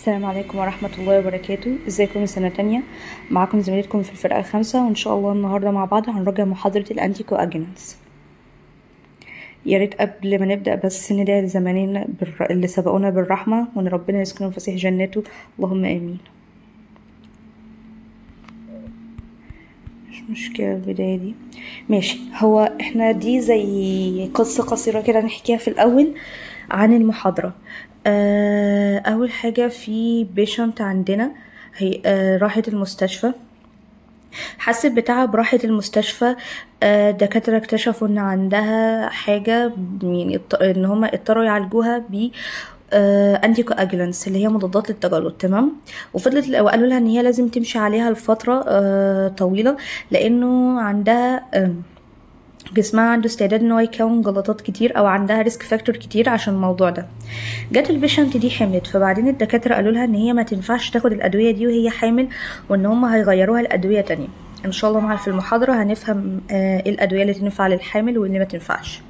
السلام عليكم ورحمة الله وبركاته ازيكم سنة تانية معاكم زميلتكم في الفرقة الخامسة وان شاء الله النهاردة مع بعض هنراجع محاضرة الانتي كواجنانتس يا ريت قبل ما نبدأ بس ندعي لزمانين بالر... اللي سبقونا بالرحمة وان ربنا يسكنهم فسيح جناته اللهم امين مش مشكلة البداية دي ماشي هو احنا دي زي قصة قصيرة كده نحكيها في الأول عن المحاضرة آه، أول حاجة في بيشنت عندنا هي آه، راحت المستشفى حست بتعب راحت المستشفى آه، دكاترة اكتشفوا ان عندها حاجة يعني اضط- ان هما اضطروا يعالجوها ب انتي كواجلانس اللي هي مضادات للتجلط تمام وفضلت وقالوا لها ان هي لازم تمشي عليها لفترة آه، طويلة لانه عندها آم، جسمها عنده استعداد ان هو يكون جلطات كتير او عندها ريسك فاكتور كتير عشان الموضوع ده جت البيشنت دي حملت فبعدين الدكاتره قالوا لها ان هي ما تنفعش تاخد الادويه دي وهي حامل وان هم هيغيروها لادويه تانية ان شاء الله مع في المحاضره هنفهم آه، ايه الادويه اللي تنفع للحامل واللي ما تنفعش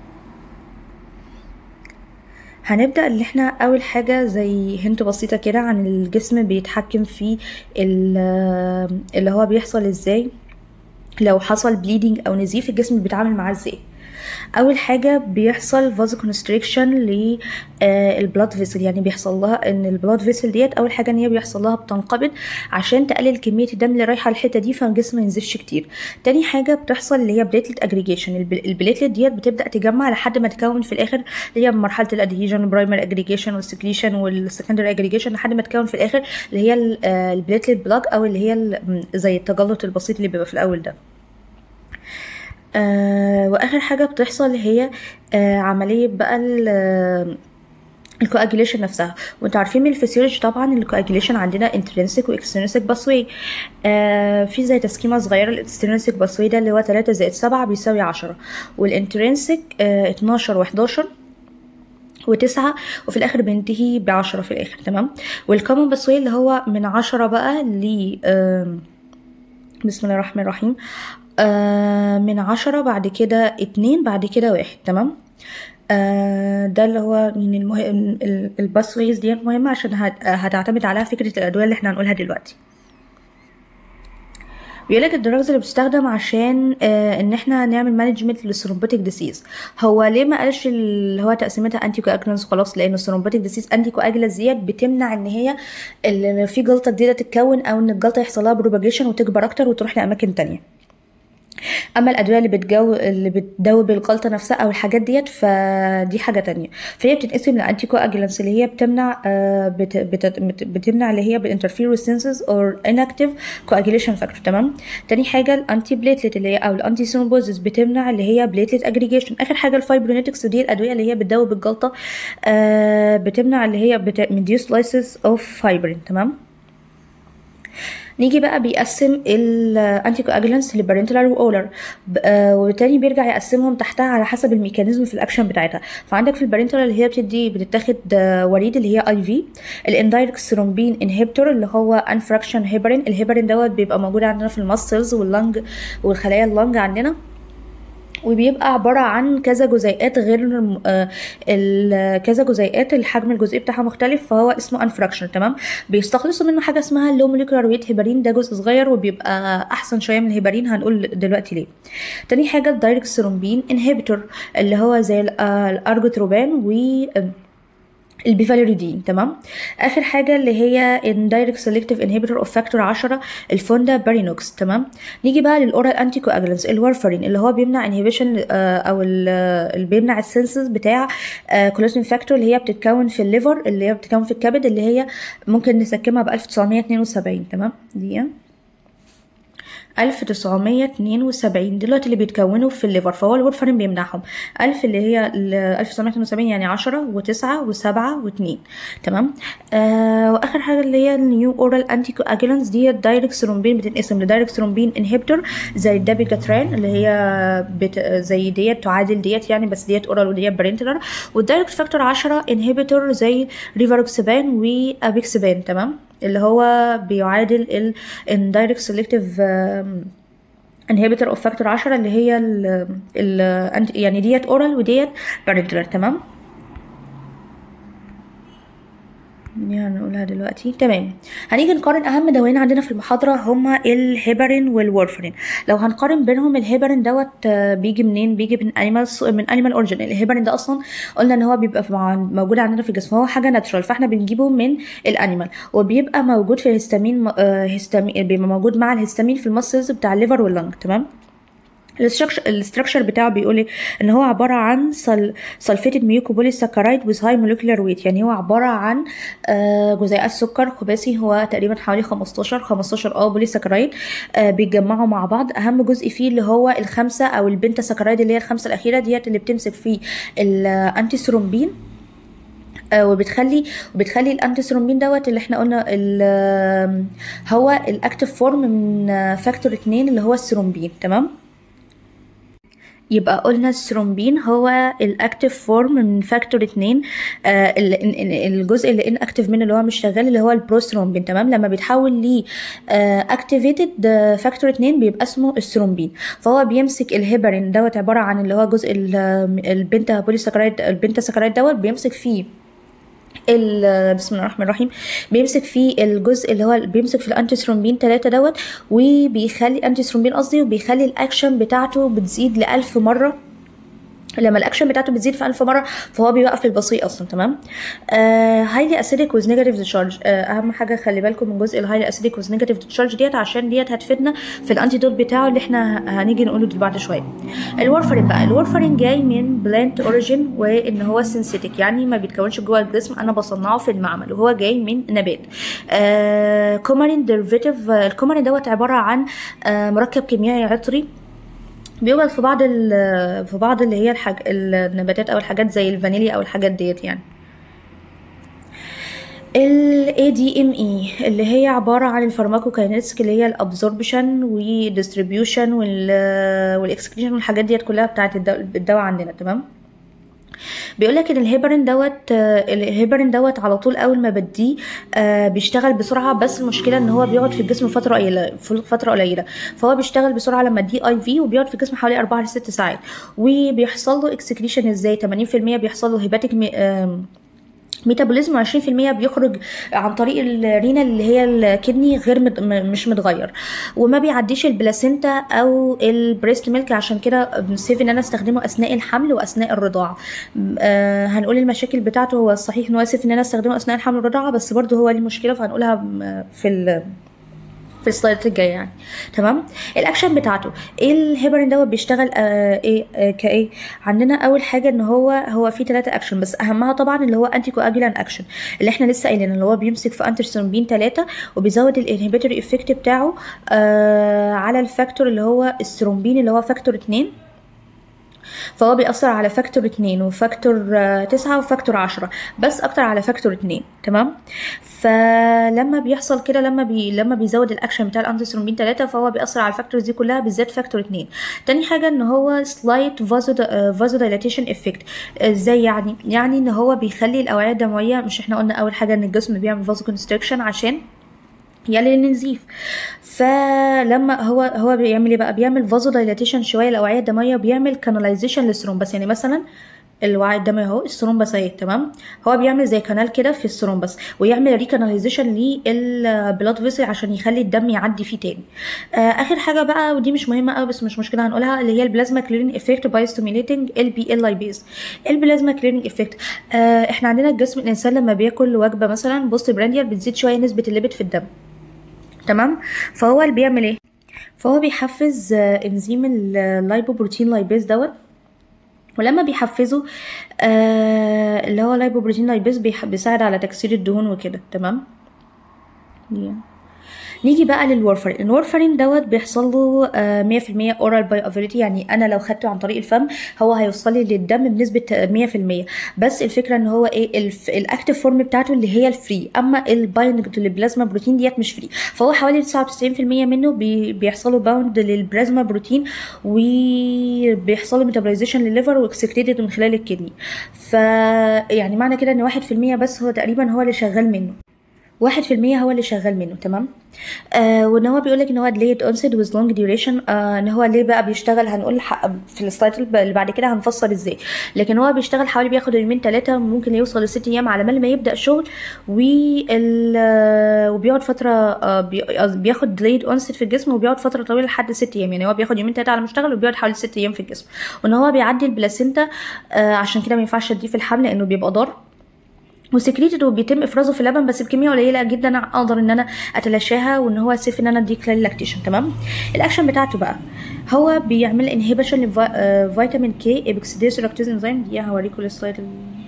هنبدأ اللي احنا أول حاجة زي هنت بسيطة كده عن الجسم بيتحكم في ال- اللي هو بيحصل ازاي لو حصل بليدنج او نزيف الجسم بيتعامل معاه ازاي اول حاجه بيحصل فازو كونستريكشن للبلاد فيسل يعني بيحصل لها ان البلاد فيسل ديت اول حاجه ان هي بيحصل لها بتنقبض عشان تقلل كميه الدم اللي رايحه الحته دي فالجسم ما ينزفش كتير تاني حاجه بتحصل اللي هي بليتلت اجريجيشن البليتلت ديت بتبدا تجمع لحد ما تكون في الاخر اللي هي مرحله الادهيجن برايمري اجريجيشن والسكريشن والسكندري اجريجيشن لحد ما تكون في الاخر اللي هي البليتلت بلاج او اللي هي ال- زي التجلط البسيط اللي بيبقى في الاول ده آه واخر حاجه بتحصل هي آه عمليه بقى ال- الكواجيليشن نفسها وانتوا عارفين من الفسيولوجي طبعا الكواجيليشن عندنا انترنسك واكسترنسك باسوي آه في زي تسكيمه صغيره الانترنسك باسوي ده اللي هو 3 زائد 7 بيساوي 10 والانترنسك آه 12 و11 وتسعة وفي الآخر بينتهي بعشرة في الآخر تمام والكومن باسوي اللي هو من عشرة بقى ل آم، بسم الله الرحمن الرحيم آه من عشرة بعد كده اتنين بعد كده واحد تمام آه ده اللي هو من المهم الباسويز دي مهمة عشان هت- هتعتمد عليها فكرة الأدوية اللي احنا هنقولها دلوقتي بيقول لك الدراجز اللي بتستخدم عشان آه ان احنا نعمل مانجمنت للثرومبوتيك ديسيز هو ليه ما قالش اللي هو تقسيمتها انتي كواجلانس خلاص لان الثرومبوتيك ديسيز انتي كواجلانس ديت بتمنع ان هي اللي في جلطه جديده تتكون او ان الجلطه يحصل لها بروباجيشن وتكبر اكتر وتروح لاماكن تانية اما الادويه اللي بتجو اللي بتدوب الجلطه نفسها او الحاجات ديت فدي حاجه تانية فهي بتتقسم لانتي كواجلانس اللي هي بتمنع آه، بت بت بت بتمنع اللي هي بالانترفير سينسز اور انكتيف كواجيليشن فاكتور تمام تاني حاجه الانتي بليتلت اللي هي او الانتي ثرومبوزيس بتمنع اللي هي بليتلت اجريجيشن اخر حاجه الفايبرونيتكس ودي الادويه اللي هي بتدوب الجلطه آه، بتمنع اللي هي ميديوس لايسيس اوف فايبرين تمام نيجي بقى بيقسم الانتي كواجلانس لبارنتلر واولر وبالتالي بيرجع يقسمهم تحتها على حسب الميكانيزم في الاكشن بتاعتها فعندك في البارنتلر اللي هي بتدي بتتاخد آه، وريد اللي هي اي في الاندايركت ثرومبين انهبيتور اللي هو انفراكشن هيبرين الهيبرين دوت بيبقى موجود عندنا في الماسلز واللنج والخلايا اللنج عندنا وبيبقى عبارة عن كذا جزيئات غير الم- آه، ال- كذا جزيئات الحجم الجزئي بتاعها مختلف فهو اسمه انفراكشن تمام بيستخلصوا منه حاجة اسمها اللو موليكولار ويت هيبرين ده جزء صغير وبيبقى احسن شوية من الهيبرين هنقول دلوقتي ليه تاني حاجة الدايركت ثرومبين انهبيتور اللي هو زي ال- آه، الارجوتروبان و آه، البيفاليريدين تمام اخر حاجه اللي هي indirect selective inhibitor of factor 10 الفوندا بارينوكس تمام نيجي بقى للاورال انتي كواجلانس الوارفرين اللي هو بيمنع انهبيشن او ال- اللي بيمنع السنسز بتاع كولوستين فاكتور اللي هي بتتكون في الليفر اللي هي بتتكون في الكبد اللي هي ممكن نسكمها ب 1972 تمام دي 1972 دلوقتي اللي بيتكونوا في الليفر فهو الورفرين بيمنعهم 1000 اللي هي ال 1972 يعني 10 و9 و7 و2 تمام آه واخر حاجه اللي هي النيو اورال انتي كواجلانس دي الدايركت ثرومبين بتنقسم لدايركت ثرومبين انهبيتور زي الدابيجاتران اللي هي بت... زي ديت تعادل ديت يعني بس ديت اورال وديت برينتلر والدايركت فاكتور 10 انهبيتور زي ريفاروكسبان وابيكسبان تمام اللي هو بيعادل ال indirect selective um, inhibitor of factor 10 اللي هي ال ال يعني ديت اورال وديت بارنتلر تمام دي هنقولها دلوقتي تمام هنيجي نقارن اهم دوايين عندنا في المحاضره هما الهيبرين والورفرين لو هنقارن بينهم الهيبرين دوت آه، بيجي منين بيجي من انيمال من انيمال اوريجين الهيبرين ده اصلا قلنا ان هو بيبقى في مع- موجود عندنا في الجسم هو حاجه ناتشرال فاحنا بنجيبه من الانيمال وبيبقى موجود في الهستامين آه، هستامين بيبقى موجود مع الهستامين في المسلز بتاع الليفر واللنج تمام الاستراكشر بتاعه بيقول إيه؟ ان هو عباره عن سلفيتد ميوكوبوليساكرايد ويز هاي مولكيولار ويت يعني هو عباره عن آه، جزيئات سكر خباسي هو تقريبا حوالي 15 15 اه بوليساكرايد آه، بيتجمعوا مع بعض اهم جزء فيه اللي هو الخمسه او البنتا ساكرايد اللي هي الخمسه الاخيره ديت اللي بتمسك في الانتي ثرومبين آه، وبتخلي وبتخلي الانتي ثرومبين دوت اللي احنا قلنا ال- هو الاكتيف فورم من فاكتور 2 اللي هو الثرومبين تمام يبقى قلنا الثرومبين هو الاكتيف فورم من فاكتور 2 آه ال- ال- ال- الجزء اللي ان اكتيف منه اللي هو مش شغال اللي هو البروثرومبين تمام لما بيتحول ل اكتيفيتد فاكتور 2 بيبقى اسمه الثرومبين فهو بيمسك الهيبرين دوت عباره عن اللي هو جزء ال- البنتا بوليساكرايد البنتا ساكرايد دوت بيمسك فيه ال- بسم الله الرحمن الرحيم بيمسك في الجزء اللي هو بيمسك في الانتي ثرومبين 3 دوت وبيخلي انتي ثرومبين قصدي وبيخلي الاكشن بتاعته بتزيد لألف مره لما الاكشن بتاعته بتزيد في 1000 مره فهو بيوقف البصيء اصلا تمام هايلي اسيدك ويز نيجاتيف ديشارج اهم حاجه خلي بالكم من جزء الهايلي اسيدك ويز نيجاتيف ديشارج ديت عشان ديت هتفيدنا في الانتي دوت بتاعه اللي احنا هنيجي نقوله دل- بعد شويه الورفرين بقى الورفرين جاي من بلانت اوريجين وان هو سينثيتك يعني ما بيتكونش جوه الجسم انا بصنعه في المعمل وهو جاي من نبات آه كومارين ديرفيتيف الكومارين دوت عباره عن آه مركب كيميائي عطري بيوجد في بعض ال- في بعض اللي هي الحاج... النباتات او الحاجات زي الفانيليا او الحاجات ديت يعني ال ADME اللي هي عبارة عن الفارماكوكاينيتكس اللي هي الابزوربشن والديستريبيوشن والاكسكريشن والحاجات ديت كلها بتاعت الدو- الدواء عندنا تمام بيقول لك ان الهيبرين دوت آه، الهيبرين دوت على طول اول ما بديه آه، بيشتغل بسرعه بس المشكله ان هو بيقعد في الجسم فتره قليله فتره قليله فهو بيشتغل بسرعه لما اديه اي في وبيقعد في الجسم حوالي 4 ل 6 ساعات وبيحصل له اكسكريشن ازاي 80% بيحصل له هيباتيك ميتابوليزم و20% بيخرج عن طريق الرينا اللي هي الكدني غير مد... م- مش متغير وما بيعديش البلاسينتا او البريست ميلك عشان كده سيف ان انا استخدمه اثناء الحمل واثناء الرضاعه آه هنقول المشاكل بتاعته هو صحيح ان هو سيف ان انا استخدمه اثناء الحمل والرضاعه بس برضه هو ليه مشكله فهنقولها م- في ال في السلايدات الجايه يعني تمام الاكشن بتاعته ايه الهيبرين دوت بيشتغل آه ايه آه كايه عندنا اول حاجه ان هو هو في ثلاثه اكشن بس اهمها طبعا اللي هو انتي كواجولان اكشن اللي احنا لسه قايلين اللي هو بيمسك في انترسومبين 3 وبيزود الانهبيتوري افكت بتاعه آه على الفاكتور اللي هو الثرومبين اللي هو فاكتور 2 فهو بيأثر على فاكتور 2 وفاكتور آه، 9 وفاكتور 10 بس اكتر على فاكتور 2 تمام فلما بيحصل كده لما بي لما بيزود الاكشن بتاع الانتيثرومبين 3 فهو بيأثر على الفاكتورز دي كلها بالذات فاكتور 2 تاني حاجه ان هو سلايت فازو دايلاتيشن افكت ازاي يعني يعني ان هو بيخلي الاوعيه الدمويه مش احنا قلنا اول حاجه ان الجسم بيعمل فازو كونستريكشن عشان يقلل النزيف فلما هو هو بيعمل ايه بقى بيعمل فازو دايلاتيشن شويه الاوعيه الدمويه وبيعمل كاناليزيشن للثرومبس يعني مثلا الوعي الدموي اهو الثرومبس اهي تمام هو بيعمل زي قناه كده في الثرومبس ويعمل ريكاناليزيشن للبلاد فيسل عشان يخلي الدم يعدي فيه تاني آه اخر حاجه بقى ودي مش مهمه قوي بس مش مشكله هنقولها اللي هي البلازما كليرنج افكت باي ستيميليتنج ال بي ال لايبيز البلازما كليرنج افكت آه احنا عندنا الجسم الانسان لما بياكل وجبه مثلا بوست برانديال بتزيد شويه نسبه الليبيد في الدم تمام فهو اللي بيعمل ايه فهو بيحفز آه، انزيم اللايبوبروتين لايبيز دوت ولما بيحفزه آه اللي هو لايبوبروتين لايبيز بيح- بيساعد على تكسير الدهون وكده تمام yeah. نيجي بقى للورفرين الورفرين دوت بيحصل له آه، 100% اورال باي افيليتي يعني انا لو خدته عن طريق الفم هو هيوصل لي للدم بنسبه 100% بس الفكره ان هو ايه الف... الاكتيف فورم بتاعته اللي هي الفري اما البايند للبلازما بروتين ديت مش فري فهو حوالي 99% منه بي... بيحصل له باوند للبلازما بروتين وبيحصل له ميتابولايزيشن للليفر واكسكريتد من خلال الكدني ف يعني معنى كده ان 1% بس هو تقريبا هو اللي شغال منه واحد في المية هو اللي شغال منه تمام آه وان هو بيقول لك ان هو delayed onset with long duration آه ان هو ليه بقى بيشتغل هنقول حق في السلايد اللي بعد كده هنفصل ازاي لكن هو بيشتغل حوالي بياخد يومين ثلاثه ممكن يوصل لست ايام على بال ما يبدا شغل وال آه، وبيقعد فتره آه بي- قصدي بياخد delayed onset في الجسم وبيقعد فتره طويله لحد ست ايام يعني هو بياخد يومين ثلاثه على ما يشتغل وبيقعد حوالي ست ايام في الجسم وان هو بيعدي البلاسينتا آه عشان كده ما ينفعش تديه في الحمل لانه بيبقى ضار وسكريتد وبيتم افرازه في اللبن بس بكميه قليله جدا اقدر ان انا اتلاشاها وان هو سيف ان انا اديه خلال اللاكتيشن تمام الاكشن بتاعته بقى هو بيعمل انهبيشن لفيتامين كي ابيكسيديز ريكتيز انزيم دي هوريكم السلايد ال-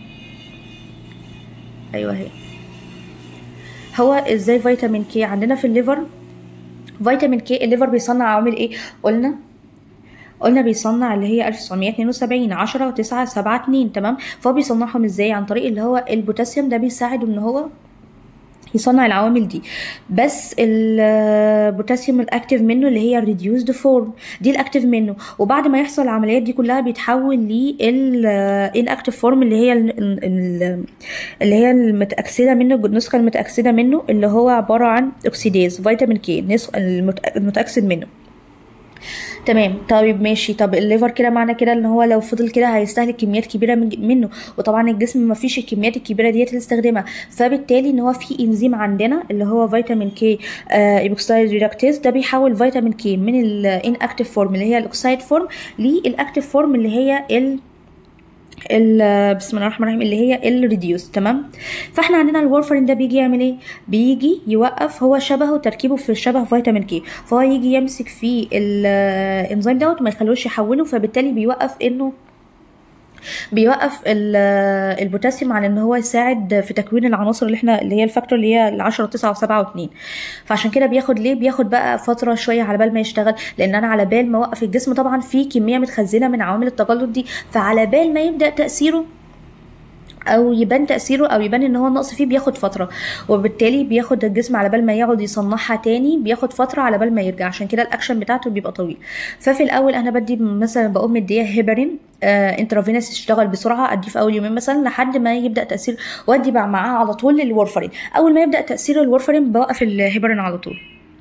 ايوه اهي هو ازاي فيتامين كي عندنا في الليفر فيتامين كي الليفر بيصنع عوامل ايه قلنا قلنا بيصنع اللي هي 1972 10 و9 7 2 تمام فهو بيصنعهم ازاي عن طريق اللي هو البوتاسيوم ده بيساعد ان هو يصنع العوامل دي بس البوتاسيوم الاكتيف منه اللي هي الريديوسد فورم دي الاكتيف منه وبعد ما يحصل العمليات دي كلها بيتحول للانكتيف فورم اللي هي ال- ال- اللي هي المتاكسده منه النسخه المتاكسده منه اللي هو عباره عن اوكسيديز فيتامين كي النسخ المت- المتاكسد منه تمام طيب ماشي طب الليفر كده معنى كده ان هو لو فضل كده هيستهلك كميات كبيره من منه وطبعا الجسم ما فيش الكميات الكبيره ديت اللي يستخدمها فبالتالي ان هو في انزيم عندنا اللي هو فيتامين كي ايبوكسايد ريدكتيز ده بيحول فيتامين كي من الان اكتيف فورم اللي هي الاكسايد فورم للاكتيف فورم اللي هي ال ال- بسم الله الرحمن الرحيم اللي هي الريديوس تمام فاحنا عندنا الورفرين ده بيجي يعمل ايه بيجي يوقف هو شبهه تركيبه في شبه فيتامين كي فهو يجي يمسك في الانزيم دوت ما يخلوش يحوله فبالتالي بيوقف انه بيوقف ال- البوتاسيوم عن ان هو يساعد في تكوين العناصر اللي احنا اللي هي الفاكتور اللي هي ال 10 و9 و7 و2 فعشان كده بياخد ليه بياخد بقى فتره شويه على بال ما يشتغل لان انا على بال ما اوقف الجسم طبعا في كميه متخزنه من عوامل التجلط دي فعلى بال ما يبدا تاثيره او يبان تاثيره او يبان ان هو النقص فيه بياخد فتره وبالتالي بياخد الجسم على بال ما يقعد يصنعها تاني بياخد فتره على بال ما يرجع عشان كده الاكشن بتاعته بيبقى طويل ففي الاول انا بدي مثلا بقوم مديه هيبرين آه انترافينس يشتغل بسرعه اديه في اول يومين مثلا لحد ما يبدا تاثير وادي بقى معاه على طول الورفرين اول ما يبدا تاثير الورفرين بوقف الهيبرين على طول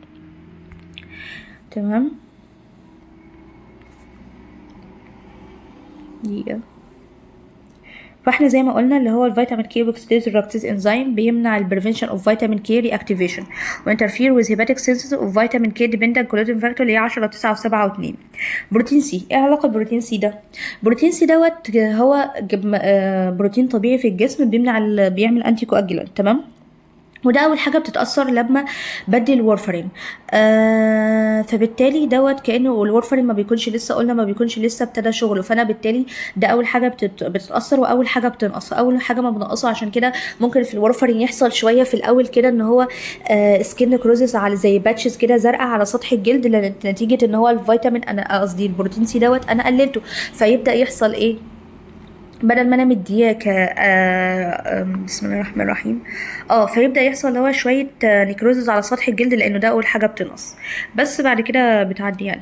تمام دقيقه فاحنا زي ما قلنا اللي هو الفيتامين كي اوكسيديز ريدكتيز انزيم بيمنع البريفنشن اوف فيتامين كي ري اكتيفيشن وانترفير ويز هيباتيك سينثيس اوف فيتامين كي ديبندنت كولوتين فاكتور اللي هي 10 9 و7 و2 بروتين سي ايه علاقه بروتين سي ده بروتين سي دوت هو جب- آه، بروتين طبيعي في الجسم بيمنع ال- بيعمل انتي كواجولانت تمام وده اول حاجه بتتاثر لما بدي الورفرين آه فبالتالي دوت كانه الورفرين ما بيكونش لسه قلنا ما بيكونش لسه ابتدى شغله فانا بالتالي ده اول حاجه بتت... بتتاثر واول حاجه بتنقص اول حاجه ما بنقصه عشان كده ممكن في الورفرين يحصل شويه في الاول كده ان هو آه سكين كروزس على زي باتشز كده زرقاء على سطح الجلد لن- نتيجه ان هو الفيتامين انا قصدي البروتين سي دوت انا قللته فيبدا يحصل ايه بدل ما انا مدياه ك آه، آم، بسم الله الرحمن الرحيم اه فيبدا يحصل اللي هو شويه آه، نيكروزز على سطح الجلد لانه ده اول حاجه بتنقص بس بعد كده بتعدي يعني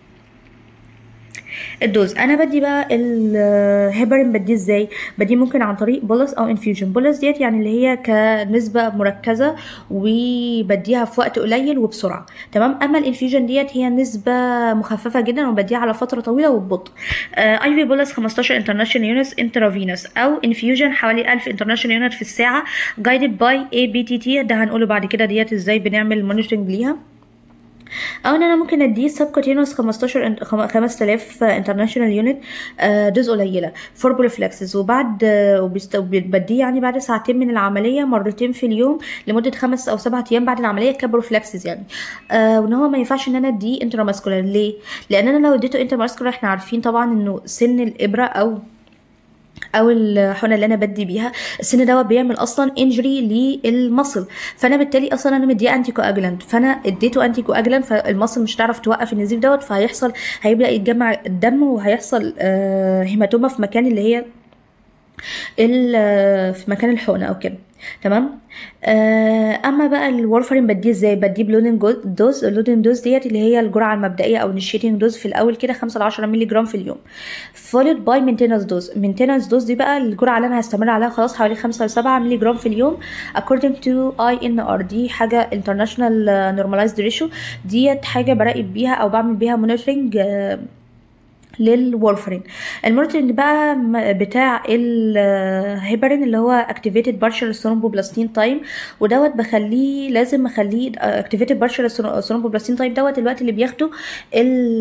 الدوز انا بدي بقى الهيبرين بديه ازاي بديه ممكن عن طريق بولس او انفيوجن بولس ديت يعني اللي هي كنسبه مركزه وبديها في وقت قليل وبسرعه تمام اما الانفيوجن ديت هي نسبه مخففه جدا وبديها على فتره طويله وببطء اي في بولس 15 انترناشونال يونتس انترافينوس او انفيوجن حوالي 1000 انترناشونال يونت في الساعه جايدد باي اي بي تي تي ده هنقوله بعد كده ديت ازاي بنعمل مونيتورنج ليها او ان انا ممكن اديه سبكوتينوس 15 انت- خم- 5000 انترناشونال يونت دوز قليله فور بروفلاكسس وبعد آه، وبيست- وبديه يعني بعد ساعتين من العمليه مرتين في اليوم لمده خمس او سبعة ايام بعد العمليه كبروفلاكسس يعني آه وان هو ما ينفعش ان انا اديه انتراماسكولار ليه لان انا لو اديته انتراماسكولار احنا عارفين طبعا انه سن الابره او او الحقنه اللي انا بدي بيها السن دوت بيعمل اصلا انجري للمصل فانا بالتالي اصلا انا مديه انتي كواجلانت فانا اديته انتي كواجلانت فالمصل مش هتعرف توقف النزيف دوت فهيحصل هيبدا يتجمع الدم وهيحصل آه هيماتوما في مكان اللي هي ال- في مكان الحقنه او كده تمام آه اما بقى الورفرين بديه ازاي بديه بلودنج دوز اللودنج دوز ديت اللي هي الجرعه المبدئيه او initiating دوز في الاول كده 5 ل 10 مللي جرام في اليوم followed by maintenance دوز maintenance دوز دي بقى الجرعه اللي انا هستمر عليها خلاص حوالي 5 ل 7 مللي جرام في اليوم according to INR دي حاجه international normalized ratio ديت حاجه براقب بيها او بعمل بيها monitoring آه للورفرين المونيتورنج بقى م- بتاع الهيبرين اللي هو اكتيفيتد بارشل ثرومبوبلاستين تايم ودوت بخليه لازم اخليه اكتيفيتد بارشل ثرومبوبلاستين تايم دوت الوقت اللي بياخده ال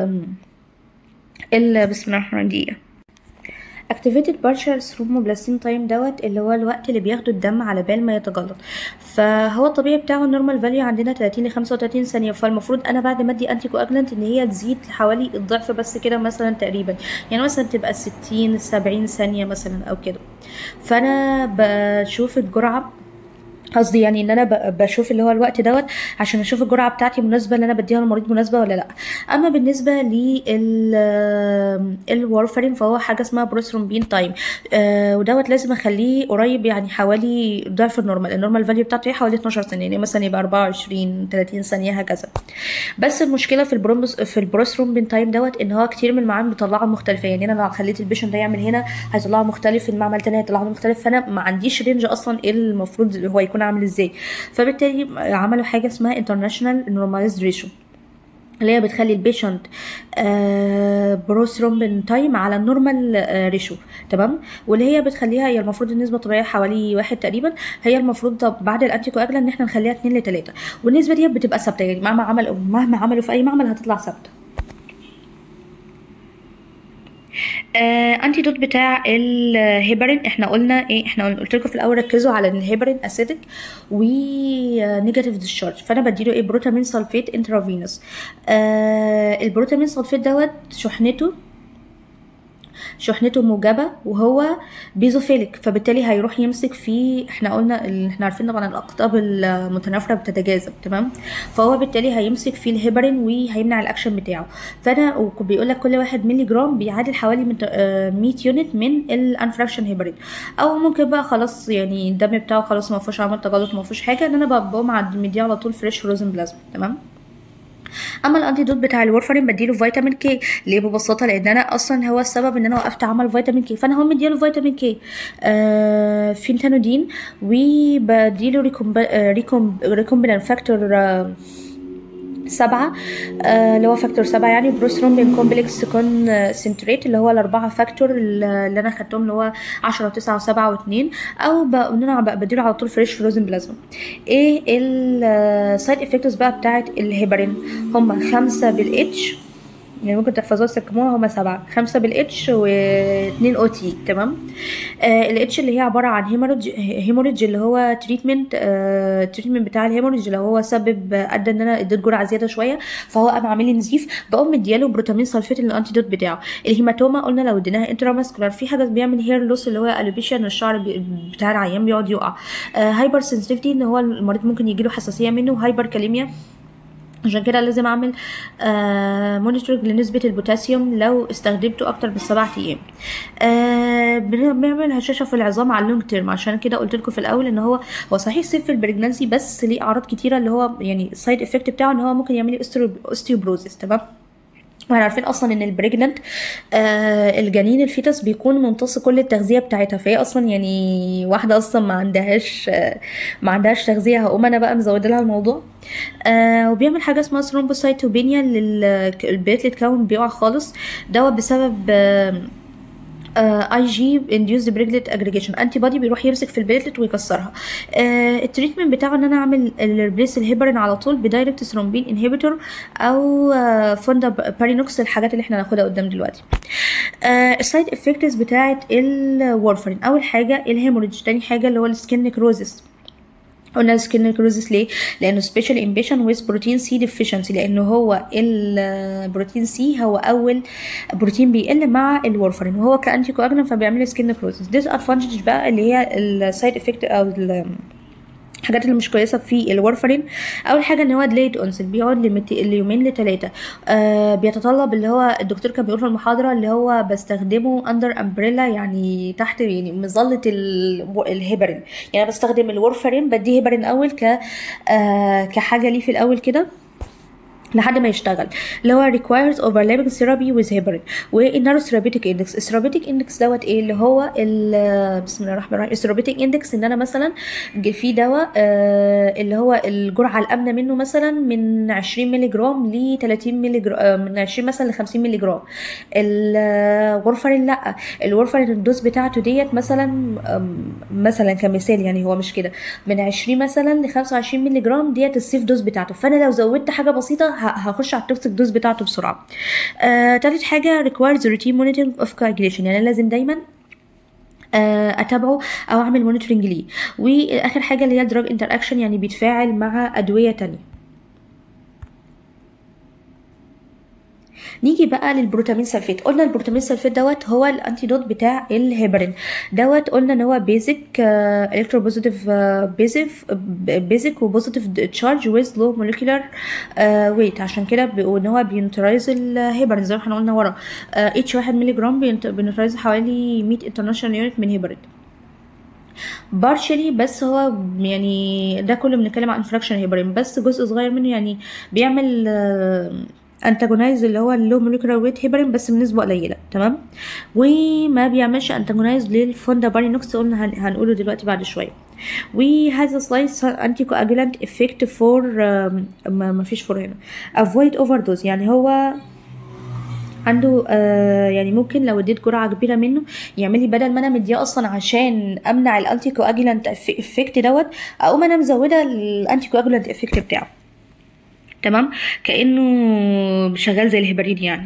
ال بسم الله الرحمن الرحيم activated partial thromboplastin time دوت اللي هو الوقت اللي بياخده الدم على بال ما يتجلط فهو الطبيعي بتاعه النورمال فاليو عندنا 30 ل 35 ثانيه فالمفروض انا بعد ما ادي انتي كواجلانت ان هي تزيد حوالي الضعف بس كده مثلا تقريبا يعني مثلا تبقى 60 70 ثانيه مثلا او كده فانا بشوف الجرعه قصدي يعني ان انا ب- بشوف اللي هو الوقت دوت عشان اشوف الجرعه بتاعتي مناسبه اللي انا بديها للمريض مناسبه ولا لا اما بالنسبه لل الورفرين فهو حاجه اسمها بروثرومبين تايم آه ودوت لازم اخليه قريب يعني حوالي ضعف النورمال النورمال فاليو بتاعته هي حوالي 12 ثانيه يعني مثلا يبقى 24 30 ثانيه هكذا بس المشكله في البرومبس في البروثرومبين تايم دوت ان هو كتير من المعامل بيطلعوا مختلفه يعني انا لو خليت البيشنت ده يعمل هنا هيطلعه مختلف في المعمل تاني هيطلعه مختلف فانا ما عنديش رينج اصلا ايه المفروض هو يكون عامل ازاي فبالتالي عملوا حاجه اسمها انترناشونال نورماليزد ريشيو اللي هي بتخلي البيشنت بروثرومبين تايم على النورمال ريشو تمام واللي هي بتخليها هي المفروض النسبه الطبيعيه حوالي واحد تقريبا هي المفروض طب بعد الانتي كواجلا ان احنا نخليها 2 ل 3 والنسبه دي بتبقى ثابته يعني مهما عمل مهما عملوا في اي معمل هتطلع ثابته آه انتي دوت بتاع الهيبرين احنا قلنا ايه احنا قلنا قلت لكم في الاول ركزوا على ان الهيبرين اسيدك ونيجاتيف ديسشارج فانا بديله ايه بروتامين سلفيت انترافينوس آه البروتامين سلفيت دوت شحنته شحنته موجبة وهو بيزوفيليك فبالتالي هيروح يمسك في احنا قلنا ال- احنا عارفين طبعا الاقطاب المتنافرة بتتجاذب تمام فهو بالتالي هيمسك في الهيبرين وهيمنع الاكشن بتاعه فانا بيقول لك كل واحد مللي جرام بيعادل حوالي من آه، 100 يونت من الانفراكشن هيبرين او ممكن بقى خلاص يعني الدم بتاعه خلاص ما فيهوش عمل تجلط ما فيهوش حاجه ان انا بقى- بقوم عند- مديه على طول فريش فروزن بلازما تمام اما الانتي دوت بتاع الورفرين بديله فيتامين كي ليه ببساطه لان انا اصلا هو السبب ان انا وقفت عمل فيتامين كي فانا هم مديله فيتامين كي آه فينتانودين وبديله ريكومب ريكومب ريكومبينان فاكتور آه سبعة آه، اللي هو فاكتور سبعة يعني بروثرومبين كومبلكس كونسنتريت اللي هو الأربعة فاكتور اللي أنا خدتهم اللي هو عشرة وتسعة وسبعة واتنين أو ب- إن أنا ب- بديله على طول فريش فروزن بلازما إيه السايد إفكتس بقى بتاعت الهيبرين هما خمسة بالإتش يعني ممكن تحفظوها تسكموها هما سبعة خمسة بالاتش واتنين او تي تمام آه الاتش اللي هي عبارة عن هيموريدج هيموريدج اللي هو تريتمنت آه تريتمنت بتاع الهيموريدج اللي هو سبب آه، ادى ان انا اديت جرعة زيادة شوية فهو قام عامل لي نزيف بقوم مدياله بروتامين سلفيت الانتي دوت بتاعه الهيماتوما قلنا لو اديناها انتراماسكولار في حاجة بيعمل هير لوس اللي هو الوبيشن ان الشعر بي- بتاع العيان بيقعد يقع آه هايبر سنسيتيفيتي ان هو المريض ممكن يجيله حساسية منه وهايبر كاليميا عشان كده لازم اعمل آه مونيتورنج لنسبة البوتاسيوم لو استخدمته اكتر من سبعة ايام آه بن- بنعمل هشاشة في العظام على اللونج تيرم عشان كده قلت لكم في الاول ان هو هو صحيح سيف في البريجنانسي بس ليه اعراض كتيرة اللي هو يعني السايد افكت بتاعه ان هو ممكن يعمل لي اوستيوبروزيس تمام واحنا عارفين اصلا ان البريجننت آه الجنين الفيتس بيكون ممتص كل التغذيه بتاعتها فهي اصلا يعني واحده اصلا ما عندهاش آه ما عندهاش تغذيه هقوم انا بقى مزوده لها الموضوع آه وبيعمل حاجه اسمها ثرومبوسايتوبينيا للبيتلت كاونت بيقع خالص دوت بسبب آه اي جي انديوز بريجلت اجريجيشن انتي بودي بيروح يمسك في البليتلت ويكسرها آه التريتمنت بتاعه ان انا اعمل الريبليس الهيبرين على طول بدايركت ثرومبين انهبيتور او آه فوندا بارينوكس الحاجات اللي احنا هناخدها قدام دلوقتي آه السايد افكتس بتاعه الورفرين اول حاجه الهيموريدج تاني حاجه اللي هو السكين نيكروزس قلنا السكين نيكروزس ليه؟ لانه سبيشال امبيشن ويز بروتين سي ديفيشنسي لانه هو البروتين سي هو اول بروتين بيقل مع الورفرين وهو كانتي كواجنم فبيعمل سكين نيكروزس ديس ادفانتج بقى اللي هي السايد افكت او ال- الحاجات اللي مش كويسه في الورفرين اول حاجه ان هو ديليت اونست بيقعد لمت- ليومين لثلاثه آه بيتطلب اللي هو الدكتور كان بيقول في المحاضره اللي هو بستخدمه اندر امبريلا يعني تحت يعني مظله ال- الهيبرين يعني أنا بستخدم الورفرين بديه هيبرين اول ك آه كحاجه ليه في الاول كده لحد ما يشتغل اللي هو requires overlapping therapy with heparin والنارو therapeutic index الثيرابيوتيك index دوت ايه اللي هو ال- بسم الله الرحمن الرحيم الثيرابيوتيك index ان انا مثلا ج- في دواء آه، اللي هو الجرعه الامنه منه مثلا من 20 مللي جرام ل 30 مللي جرام من 20 مثلا ل 50 مللي جرام الورفرين لا الورفرين الدوز بتاعته ديت مثلا أم، مثلا كمثال يعني هو مش كده من 20 مثلا ل 25 مللي جرام ديت السيف دوز بتاعته فانا لو زودت حاجه بسيطه ه- هخش على التوكسيك دوز بتاعته بسرعه آه، تالت حاجه requires routine monitoring of coagulation يعني أنا لازم دايما آه، اتابعه او اعمل مونيتورنج ليه واخر حاجه اللي هي الدراج انتر اكشن يعني بيتفاعل مع ادويه تانية نيجي بقى للبروتامين سلفيت قلنا البروتامين سلفيت دوت هو الانتيدوت بتاع الهيبرين دوت قلنا ان هو بيزك الكترو بوزيتيف بيزك بيزك وبوزيتيف تشارج ويز لو موليكولار ويت عشان كده بيقول ان هو بينترايز الهيبرين زي ما احنا قلنا ورا اتش 1 مللي جرام بينترايز حوالي 100 انترناشونال يونت من هيبرين بارشلي بس هو يعني ده كله بنتكلم عن فراكشن هيبرين بس جزء صغير منه يعني بيعمل انتاجونايز اللي هو اللو موليكولار ويت هيبرين بس بنسبه قليله تمام وما بيعملش انتاجونايز للفوندا بارينوكس قلنا هن- هنقوله دلوقتي بعد شويه وهذا سلايس انتي كواجولانت افكت فور ما فيش فور هنا افويد اوفر دوز يعني هو عنده آه يعني ممكن لو اديت جرعه كبيره منه يعمل لي بدل ما انا مديه اصلا عشان امنع الانتي كواجولانت افكت دوت اقوم انا مزوده الانتي كواجولانت افكت بتاعه تمام كانه شغال زي الهيبرين يعني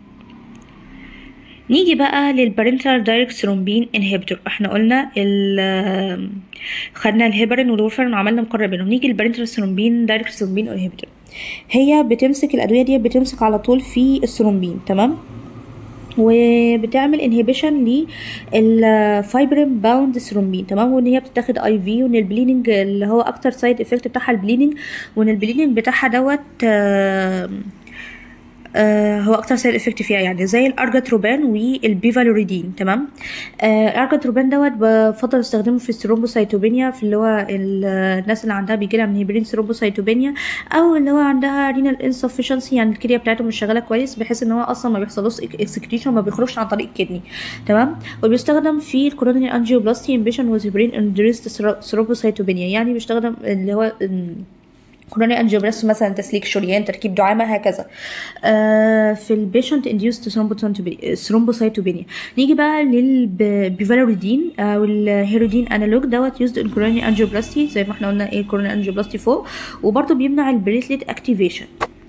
نيجي بقى للبارنتال دايركت ثرومبين انهبيتور احنا قلنا ال خدنا الهيبرين والورفرين وعملنا مقارنه بينهم نيجي للبارنتال ثرومبين دايركت ثرومبين انهبيتور هي بتمسك الادويه دي بتمسك على طول في الثرومبين تمام وبتعمل انهبيشن للفايبرين باوند ثرومبين تمام وان هي بتتاخد اي في وان البليدنج اللي هو اكتر سايد افكت بتاعها البليدنج وان البليدنج بتاعها دوت آه آه هو اكتر سايد افكت فيها يعني زي الارجاتروبان والبيفالوريدين تمام آه الارجاتروبان دوت بفضل استخدامه في الثرومبوسايتوبينيا في اللي هو ال- الناس اللي عندها بيجي لها من هيبرين ثرومبوسايتوبينيا او اللي هو عندها رينال انسفشنسي يعني الكليه بتاعته مش شغاله كويس بحيث ان هو اصلا ما بيحصلوش اكسكريشن ما بيخرجش عن طريق الكدني تمام وبيستخدم في الكورونري انجيوبلاستي امبيشن وهيبرين اندريست ثرومبوسايتوبينيا يعني بيستخدم اللي هو كوروني انجيوبلاستي مثلا تسليك شريان تركيب دعامه هكذا آه في البيشنت انديوست ثرومبوسايتوبينيا نيجي بقى للبيفالوريدين او الهيرودين انالوج دوت يوزد ان كوروني انجيوبلاستي زي ما احنا قلنا ايه كوروني انجيوبلاستي فوق وبرده بيمنع البريتليت اكتيفيشن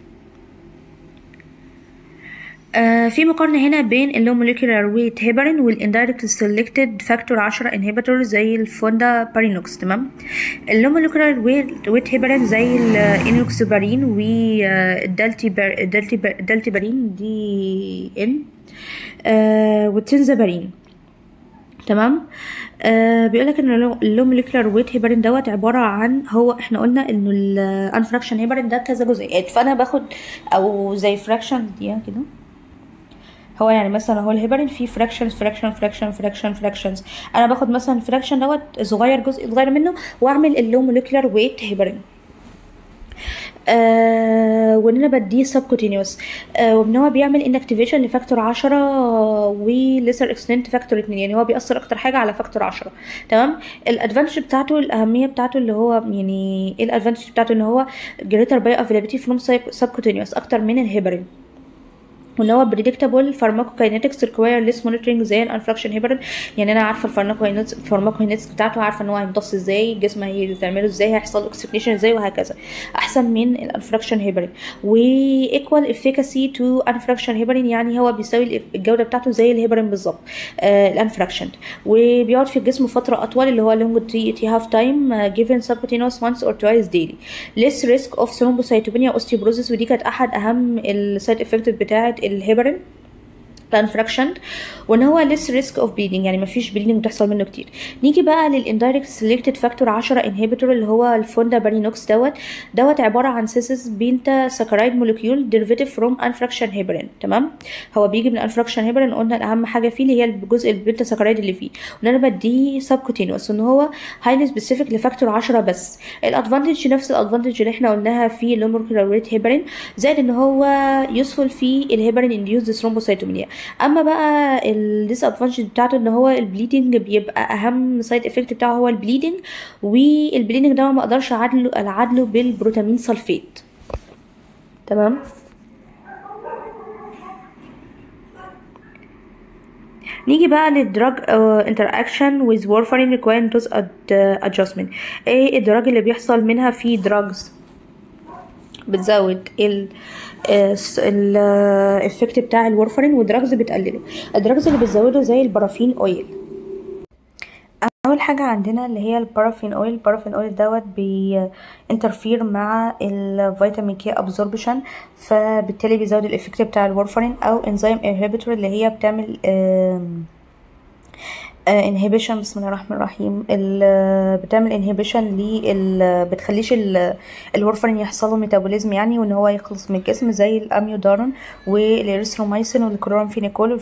آه في مقارنة هنا بين اللو موليكولار ويت هيبرين والاندايركت سيلكتد فاكتور 10 انهبيتور زي الفوندا بارينوكس تمام اللو موليكولار ويت هيبرين زي الانوكسبارين والدالتيبارين دي ان آه والتنزبارين تمام آه بيقول لك ان اللو موليكولار ويت هيبرين دوت عباره عن هو احنا قلنا انه الانفراكشن هيبرين ده كذا جزيئات فانا باخد او زي فراكشن دي كده هو يعني مثلا هو الهيبرين فيه فراكشنز فراكشن فراكشن فراكشن فراكشنز انا باخد مثلا فراكشن دوت صغير جزء صغير منه واعمل اللو موليكولار ويت هيبرين آه وان انا بديه سبكوتينيوس آه وان هو بيعمل انكتيفيشن لفاكتور 10 وليسر اكستنت فاكتور 2 يعني هو بيأثر اكتر حاجه على فاكتور 10 تمام الادفانتج بتاعته الاهميه بتاعته اللي هو يعني ايه الادفانتج بتاعته ان هو جريتر باي افيلابيلتي فروم سبكوتينيوس اكتر من الهيبرين وان هو بريدكتابل فارماكوكاينetics ريكواير ليس مونيتورنج زي الانفراكشن هيبرين يعني انا عارفه الفارماكوكاينetics بتاعته عارفه ان هو هيمتص ازاي الجسم هيعمله ازاي هيحصل له اكسكريشن ازاي وهكذا احسن من الانفراكشن هيبرين وايكوال افيكاسي تو انفراكشن هيبرين يعني هو بيساوي الجوده بتاعته زي الهيبرين بالظبط آه الانفراكشن وبيقعد في الجسم فتره اطول اللي هو لونج تي هاف تايم جيفن سبكوتينوس once or twice daily less risk of thrombocytopenia osteoporosis ودي كانت احد اهم السايد افكت بتاعه الهيبرين كانفراكشن وان هو less risk of bleeding يعني مفيش bleeding بتحصل منه كتير نيجي بقى للاندايركت selected factor 10 inhibitor اللي هو الفوندا بارينوكس دوت دوت عباره عن سيسس بينتا ساكرايد مولكيول derivative from unfraction heparin تمام هو بيجي من unfraction heparin قلنا الاهم حاجه فيه اللي هي الجزء البينتا ساكرايد اللي فيه وان انا بديه subcutaneous وان هو highly specific لفاكتور 10 بس الادفانتج نفس الادفانتج اللي احنا قلناها في اللومولكيولار ويت هيبرين زائد ان هو يسهل في الهيبرين انديوز ثرومبوسايتومينيا اما بقى الديس ادفانتج بتاعته ان هو البليدنج بيبقى اهم سايد افكت بتاعه هو البليدنج والبليدنج ده ما اقدرش اعادله اعادله بالبروتامين سلفيت تمام نيجي بقى للدراج انتر اكشن ويز وورفارين ريكوايرنج دوز ادجستمنت ايه الدراج اللي بيحصل منها في دراجز بتزود ال الافكت بتاع الورفرين ودراجز بتقلله الدراجز اللي بتزوده زي البارافين اويل اول حاجه عندنا اللي هي البارافين اويل البارافين اويل دوت بينترفير مع الفيتامين كي ابزوربشن فبالتالي بيزود الافكت بتاع الورفرين او انزيم انهبيتور اللي هي بتعمل انهبيشن بسم الله الرحمن الرحيم بتعمل انهبيشن لل بتخليش الورفرين يحصل له ميتابوليزم يعني وان هو يخلص من الجسم زي الاميودارون والاريثرومايسين والكلورامفينيكول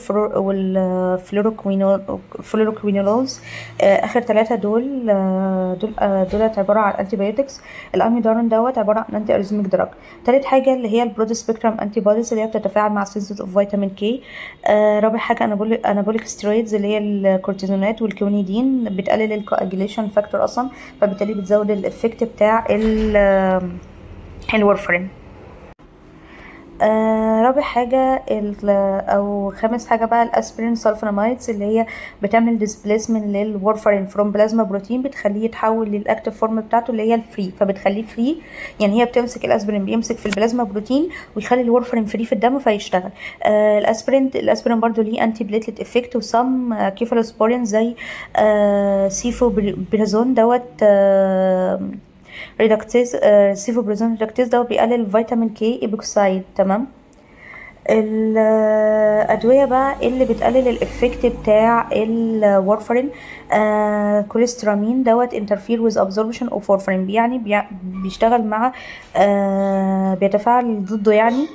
والفلوروكوينولوز اخر ثلاثه دول دول دولت عباره عن انتي بايوتكس الاميودارون دوت عباره عن انتي اريزميك دراج ثالث حاجه اللي هي البرود سبيكترم انتي بوديز اللي هي بتتفاعل مع سينثيز اوف فيتامين كي رابع حاجه انابوليك انابوليك ستيرويدز اللي هي الكورتيزون الكورتيزونات والكونيدين بتقلل الكواجيليشن فاكتور اصلا فبالتالي بتزود الافكت بتاع الورفرين آه رابع حاجة أو خامس حاجة بقى الأسبرين سلفونامايدز اللي هي بتعمل ديسبليسمنت للورفرين فروم بلازما بروتين بتخليه يتحول للأكتيف فورم بتاعته اللي هي الفري فبتخليه فري يعني هي بتمسك الأسبرين بيمسك في البلازما بروتين ويخلي الورفرين فري في الدم فيشتغل آه الأسبرين الأسبرين برضو ليه أنتي بليتلت إفكت وسام آه كيفالوسبورين زي آه سيفو برازون دوت آه ريدكتيز سيفوبرازون ريدكتيز ده بيقلل الفيتامين كي ايبوكسايد تمام الادويه بقى اللي بتقلل الافكت بتاع الورفرين آه كوليسترامين دوت انترفير ويز ابزوربشن اوف وورفرين يعني بيشتغل مع آه بيتفاعل ضده يعني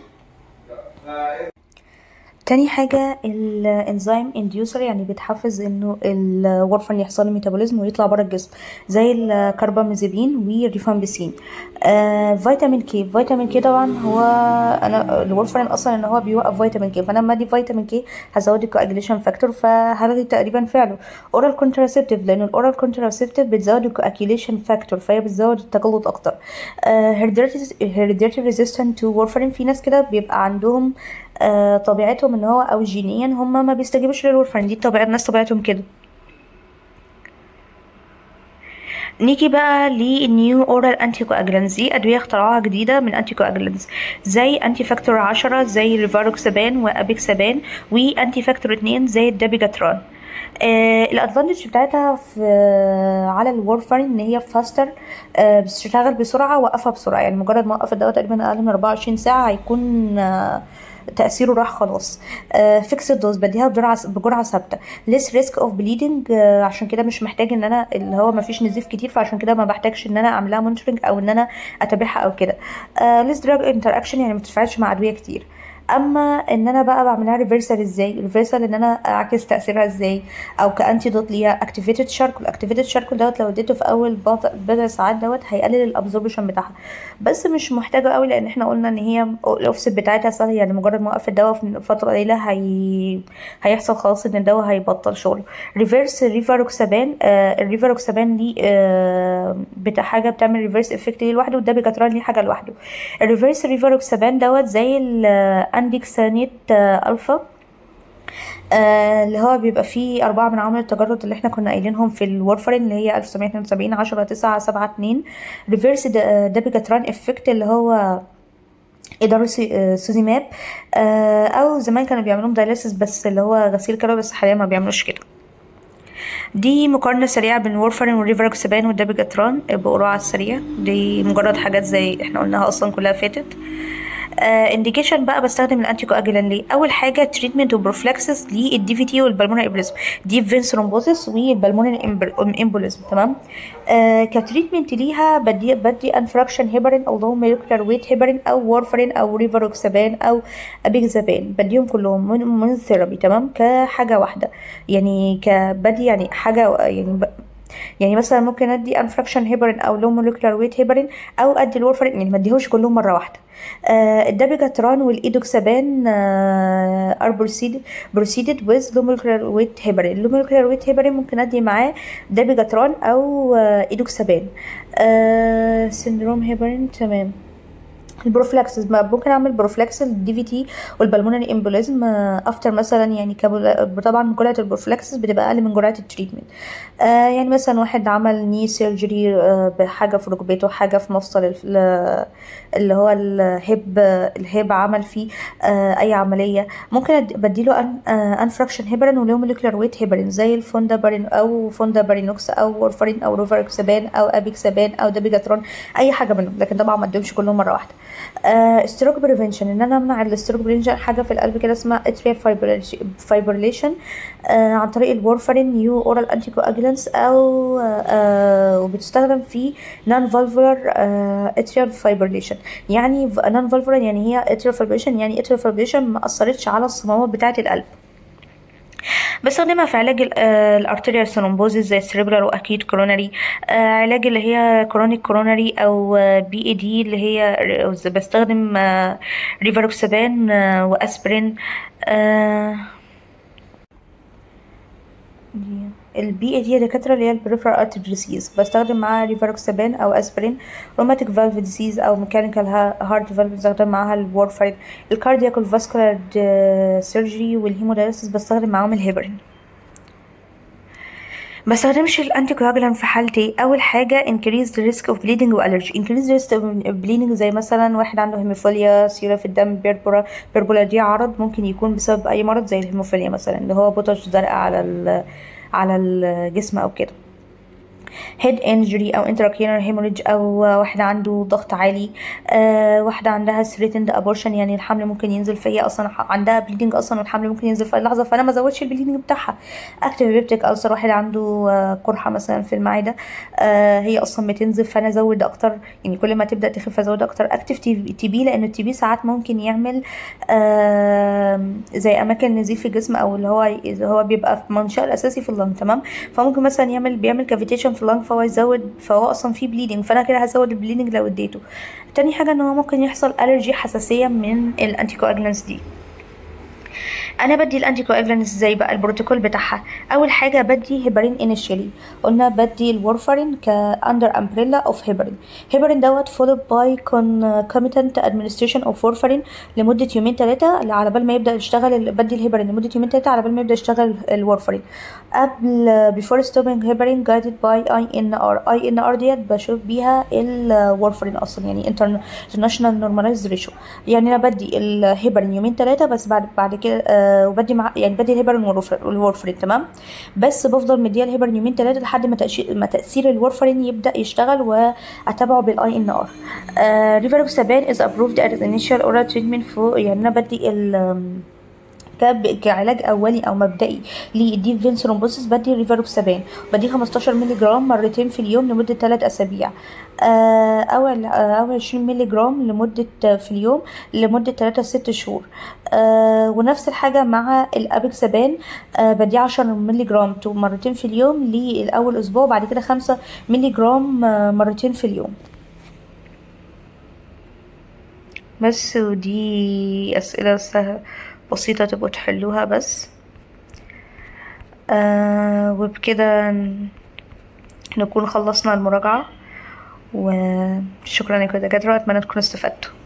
تاني حاجة الانزيم انديوسر يعني بتحفز انه الورفرين يحصل له ميتابوليزم ويطلع بره الجسم زي الكربامازيبين والريفامبيسين آه فيتامين كي فيتامين كي طبعا هو انا الورفرين اصلا ان هو بيوقف فيتامين كي فانا لما ادي فيتامين كي هزود الكواجيليشن فاكتور فهلغي تقريبا فعله اورال كونتراسيبتيف لان الاورال كونتراسيبتيف بتزود الكواجيليشن فاكتور فهي بتزود التجلط اكتر هيريديتري ريزيستنت تو وورفرين في ناس كده بيبقى عندهم آه طبيعتهم ان هو او جينيا هم ما بيستجيبوش للورفرين دي طبيعه الناس طبيعتهم كده نيجي بقى للنيو اورال انتي كواجلانز دي ادويه اختراعها جديده من انتي كواجلانز زي انتي فاكتور 10 زي ريفاروكسابان وابيكسابان وانتي فاكتور 2 زي الدابيجاتران آه الادفانتج بتاعتها في آه على الورفرين ان هي فاستر آه بتشتغل بسرعه وقفها بسرعه يعني مجرد ما وقف الدواء تقريبا اقل من 24 ساعه هيكون آه تاثيره راح خلاص فيكس الدوز بديها بجرعه بجرعه ثابته ليس ريسك اوف بليدنج عشان كده مش محتاج ان انا اللي هو ما فيش نزيف كتير فعشان كده ما بحتاجش ان انا اعملها مونترنج او ان انا اتابعها او كده ليس دراج انتر اكشن يعني ما بتتفاعلش مع ادويه كتير اما ان انا بقى بعملها ريفرسال ازاي ريفرسال ان انا اعكس تاثيرها ازاي او كانتي دوت ليها اكتيفيتد شاركول اكتيفيتد شاركول دوت لو اديته في اول بضع ساعات دوت هيقلل الابزوربشن بتاعها بس مش محتاجه قوي لان احنا قلنا ان هي الاوفست بتاعتها سهل يعني مجرد ما وقف الدواء في فتره قليله هي... هيحصل خلاص ان الدواء هيبطل شغله ريفرس ريفاروكسابان آه الريفاروكسابان ليه آه بتاع حاجه بتعمل ريفرس افكت ليه لوحده والدابيجاتران ليه حاجه لوحده الريفرس ريفاروكسابان دوت زي اندكسانيت آه الفا آه اللي هو بيبقى فيه أربعة من عوامل التجرد اللي احنا كنا قايلينهم في الورفرين اللي هي 1972 10 9 7 2 ريفيرس دابيجاتران افكت اللي هو إدارة سوزيماب آه أو زمان كانوا بيعملوهم دايليسيس بس اللي هو غسيل كلى بس حاليا ما بيعملوش كده دي مقارنة سريعة بين وورفرين والريفراكسبان والدابيجاتران بقراءة السريع دي مجرد حاجات زي احنا قلناها أصلا كلها فاتت انديكيشن بقى بستخدم الانتي كواجولان ليه اول حاجه تريتمنت وبروفلاكسس للدي في تي والبلمونري امبوليزم ديب فين ثرومبوزيس والبلمونري امبوليزم تمام آه كتريتمنت ليها بدي بدي انفراكشن هيبرين او لو مولكيولار ويت هيبرين او وارفرين او ريفاروكسابان او ابيكزابان بديهم كلهم من من ثيرابي تمام كحاجه واحده يعني كبدي يعني حاجه يعني ب... يعني مثلا ممكن ادي انفراكشن هيبرين او لو مولكيولار ويت هيبرين او ادي الورفرين يعني ما اديهوش كلهم مره واحده آه الدابيجاتران والايدوكسابان آه ار بروسيدد بروسيدد ويز لو مولكيولار ويت هيبرين اللو مولكيولار ويت هيبرين ممكن ادي معاه دابيجاتران او آه ايدوكسابان آه سندروم هيبرين تمام البروفلاكسس ممكن اعمل بروفلاكس الدي في تي والبلمونري امبوليزم افتر مثلا يعني كبل... طبعا جرعه البروفلاكسس بتبقى اقل من جرعه التريتمنت آه يعني مثلا واحد عمل ني سيرجري آه بحاجه في ركبته حاجه في مفصل اللي هو الهيب الهيب عمل فيه آه اي عمليه ممكن بديله أن آه انفراكشن هيبرين ولو مولكيولار ويت هيبرين زي الفوندا بارين او فوندا بارينوكس او وورفرين او روفاركسابان او ابيكسابان او دابيجاترون اي حاجه منهم لكن طبعا ما اديهمش كلهم مره واحده ستروك uh, بريفنشن ان انا امنع الستروك بريفنشن حاجه في القلب كده اسمها اتريال فايبريليشن uh, عن طريق الورفرين نيو اورال انتي كواجولانس او uh, وبتستخدم في نون فالفولار اتريال فايبريليشن يعني نون فالفولار يعني هي اتريال فايبريليشن يعني اتريال فايبريليشن ما اثرتش على الصمامات بتاعه القلب بستخدمها في علاج الارتيريال ثرومبوزيس زي السريبرال واكيد كوروناري آه علاج اللي هي كرونيك كوروناري او بي اي دي اللي هي بستخدم آه ريفاروكسابان آه واسبرين البي اي دي يا دكاتره اللي هي البريفرال ارتري ديزيز بستخدم معاها ريفاروكسابان او اسبرين روماتيك فالف ديزيز او ميكانيكال هارت فالف بستخدم معاها الورفرين الكاردياك والفاسكولار سيرجري والهيمودايليسيس بستخدم معاهم الهيبرين بستخدمش الانتي كواجولان في حالتي اول حاجه increase the risk of bleeding والرجي increase the risk of bleeding زي مثلا واحد عنده هيموفيليا سيوله في الدم بيربورا بيربولا دي عرض ممكن يكون بسبب اي مرض زي الهيموفيليا مثلا اللي هو بوتش زرقاء على على الجسم او كده هيد انجري او انتراكينر هيموريج او واحده عنده ضغط عالي آه واحده عندها ثريتند ابورشن يعني الحمل ممكن ينزل فيا اصلا عندها بليدنج اصلا والحمل ممكن ينزل في اي لحظه فانا ما زودش البليدنج بتاعها اكتف بيبتيك السر واحد عنده آه قرحه مثلا في المعده آه هي اصلا بتنزل فانا ازود اكتر يعني كل ما تبدا تخف ازود اكتر اكتف تي بي لان التي بي ساعات ممكن يعمل آه زي اماكن نزيف في الجسم او اللي هو اللي هو بيبقى في منشأ الاساسي في اللنج تمام فممكن مثلا يعمل بيعمل كافيتيشن في اللنج فهو يزود فهو اصلا فيه بليدنج فانا كده هزود البليدنج لو اديته تاني حاجه ان هو ممكن يحصل الرجي حساسيه من الانتي كواجلانس دي انا بدي الانتي كواجلانس ازاي بقى البروتوكول بتاعها اول حاجه بدي هيبرين انيشيالي قلنا بدي الورفرين كاندر امبريلا اوف هيبرين هيبرين دوت فولود باي كونكوميتنت ادمنستريشن اوف وورفرين لمده يومين ثلاثه على بال ما يبدا يشتغل بدي الهيبرين لمده يومين ثلاثه على بال ما يبدا يشتغل الورفرين قبل بيفور ستوبينج هيبرين جايدد باي اي ان ار اي ان ار ديت بشوف بيها الورفرين اصلا يعني انترناشونال نورماليز ريشيو يعني انا بدي الهيبرين يومين ثلاثه بس بعد بعد كده آه وبدي مع يعني بدي الهيبرين والورفرين تمام بس بفضل مديها الهيبرين يومين ثلاثه لحد ما تأشي... ما تاثير الورفرين يبدا يشتغل واتابعه بالاي ان ار ريفاروكسابان از ابروفد از انيشال اورال تريتمنت فور يعني انا بدي ال كعلاج اولي او مبدئي للديب فين ثرومبوسيس بدي ريفاروكسابان بدي 15 مللي جرام مرتين في اليوم لمده 3 اسابيع او او 20 مللي جرام لمده في اليوم لمده 3 ل 6 شهور آه ونفس الحاجة مع الأبيكسابان آه بدي 10 مللي جرام مرتين في اليوم لأول أسبوع بعد كده 5 مللي جرام آه مرتين في اليوم بس ودي أسئلة سهلة بسيطة تبقوا تحلوها بس آه وبكده نكون خلصنا المراجعة وشكرا لكم يا دكاترة أتمنى تكونوا استفدتوا